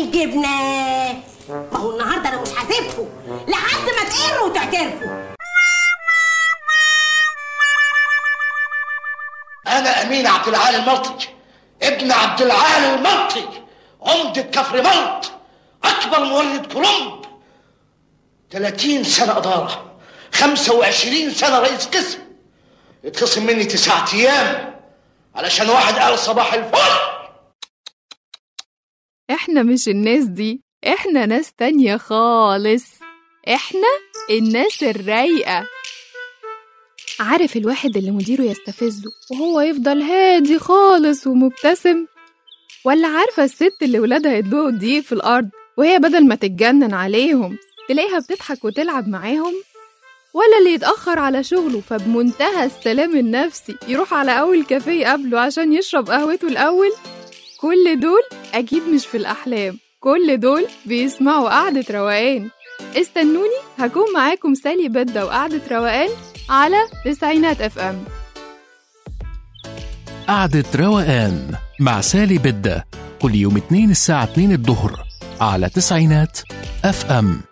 الجبنة ما هو النهاردة أنا مش هسيبكم لحد ما تقروا وتعترفوا أنا أمين عبد العال الملطي ابن عبد العال الملطي عمدة كفر ملط أكبر مولد كولومب 30 سنة إدارة 25 سنة رئيس قسم يتخصم مني تسعة أيام علشان واحد قال صباح الفل احنا مش الناس دي احنا ناس تانية خالص احنا الناس الرايقة عارف الواحد اللي مديره يستفزه وهو يفضل هادي خالص ومبتسم ولا عارفة الست اللي ولادها يدلقوا الدقيق في الأرض وهي بدل ما تتجنن عليهم تلاقيها بتضحك وتلعب معاهم ولا اللي يتأخر على شغله فبمنتهى السلام النفسي يروح على أول كافيه قبله عشان يشرب قهوته الأول كل دول أكيد مش في الأحلام كل دول بيسمعوا قعدة روقان استنوني هكون معاكم سالي بدة وقعدة روقان على تسعينات اف ام قعدة روقان مع سالي بدة كل يوم اتنين الساعة 2 الظهر على تسعينات اف ام